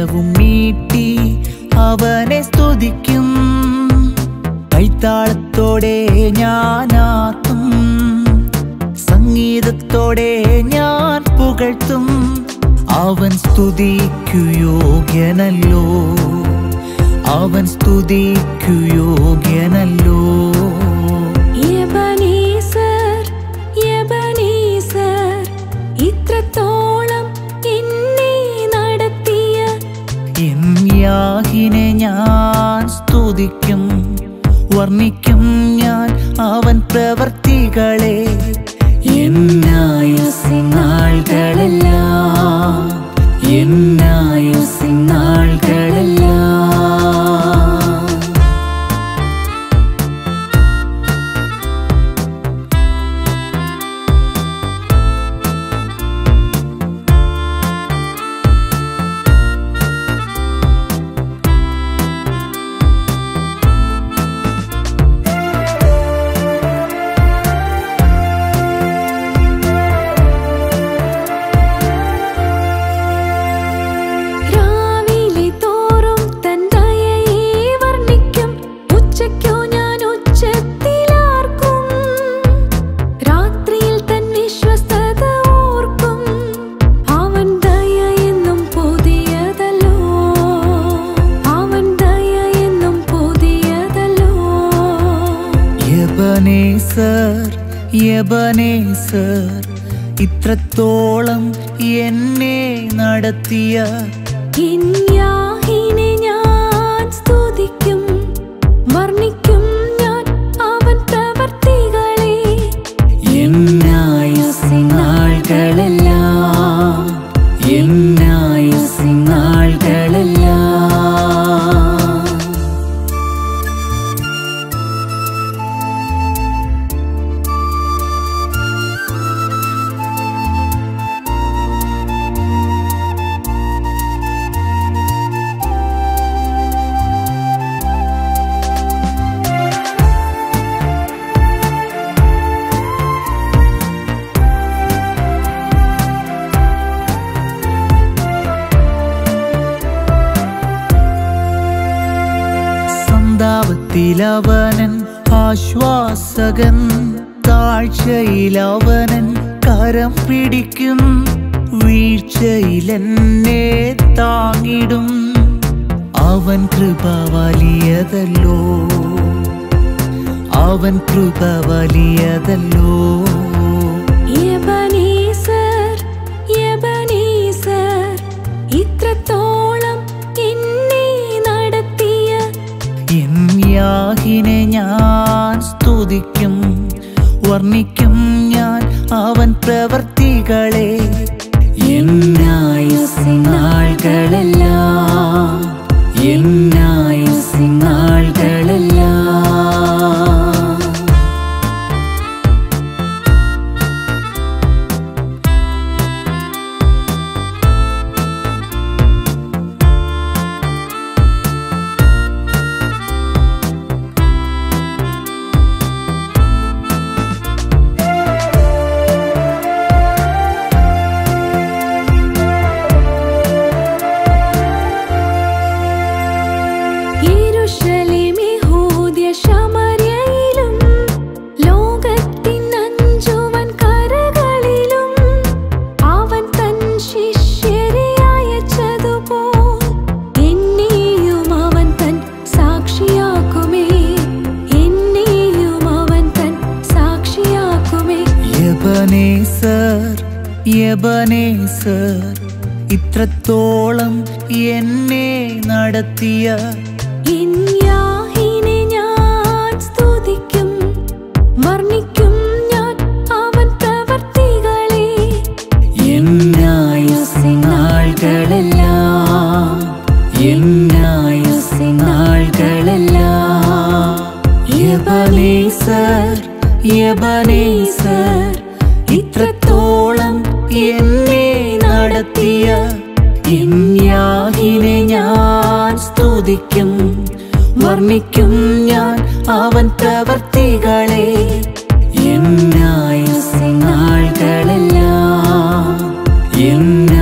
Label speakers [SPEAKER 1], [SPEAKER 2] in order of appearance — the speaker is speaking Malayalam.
[SPEAKER 1] കരവും നീട്ടി അവനെ സ്തുതിക്കും കൈത്താളത്തോടെ ഞാനാത്തും സംഗീതത്തോടെ ഞാൻ പുകഴ്ത്തും അവൻ സ്തുതിക്കു യോഗ്യനല്ലോ അവൻ സ്തുതിക്കു യോഗ്യനല്ലോ
[SPEAKER 2] യബനീസർ, യബനീസർ, ഇത്രത്തോളം എന്നെ നടത്തിയ
[SPEAKER 1] എൻ യാഹിനെ ഞാൻ സ്തുതിക്കും വർണ്ണിക്കും ഞാൻ അവൻ പ്രവർത്തികളെ എന്നായുസിൻ നാളുകളെല്ലാം എന്നായുസിൻ നാളുകളെല്ലാം
[SPEAKER 2] രാവിലെ തോറും തൻ ദയയെ വർണ്ണിക്കും ഉച്ചയ്ക്കു ഞാൻ ഉച്ചത്തിലാർക്കും രാത്രിയിൽ തൻ വിശ്വസ്തത ഓർക്കും അവൻ ദയ എന്നും പുതിയതല്ലോ അവൻ ദയ എന്നും പുതിയതല്ലോ
[SPEAKER 1] യബനേസർ യബനേസർ ഇത്രത്തോളം എന്നെ നടത്തിയ
[SPEAKER 2] യാഹിനെ ഞാൻ സ്തുതിക്കും വർണ്ണിക്കും ഞാൻ അവൻ പ്രവർത്തികളെ
[SPEAKER 1] എന്നായുസിൻ നാളുകളെല്ലാം എന്നായുസിൻ നാളുകളെല്ലാം സന്താപത്തിലവനൻ ആശ്വാസകൻ താഴ്ചയിലവനൻ കരം പിടിക്കും വീഴ്ചയിലെന്നെ താങ്ങിടും അവൻ കൃപ വലിയതല്ലോ അവൻ കൃപ വലിയതല്ലോ
[SPEAKER 2] യബനീസർ, യബനീസർ, ഇത്രത്തോളം എന്നെ നടത്തിയ
[SPEAKER 1] എൻ യാഹിനെ ഞാൻ സ്തുതിക്കും വർണ്ണിക്കും ഞാൻ അവൻ പ്രവർത്തികളെ എന്നായുസിൻ നാളുകളെല്ലാം എന്നായുസിൻ നാളുകളെല്ലാം
[SPEAKER 2] യെരൂശലേം, യഹൂദ്യ, ശമര്യയിലും ലോകത്തിൻ അഞ്ചുവൻ കരകളിലും അവൻ തൻ ശിഷ്യരെ അയച്ചതുപോൽ എന്നെയും അവൻ തൻ സാക്ഷിയാക്കുമേ എന്നെയും അവൻ തൻ സാക്ഷിയാക്കുമേ
[SPEAKER 1] യബനേസർ യബനേസർ ഇത്രത്തോളം എന്നെ നടത്തിയ
[SPEAKER 2] യാഹിനെ ഞാൻ സ്തുതിക്കും വർണ്ണിക്കും ഞാൻ അവൻ പ്രവർത്തികളെ
[SPEAKER 1] എന്നായുസിൻ നാളുകളെല്ലാം എന്നായുസിൻ നാളുകളെല്ലാം യബനേസർ യബനേസർ ഇത്രത്തോളം എന്നെ നടത്തിയ യാഹിനെ ഞാൻ സ്തുതിക്കും വർണ്ണിക്കും ഞാൻ അവൻ പ്രവർത്തികളെ എന്നായുസിൻ നാളുകളെല്ലാം എന്ന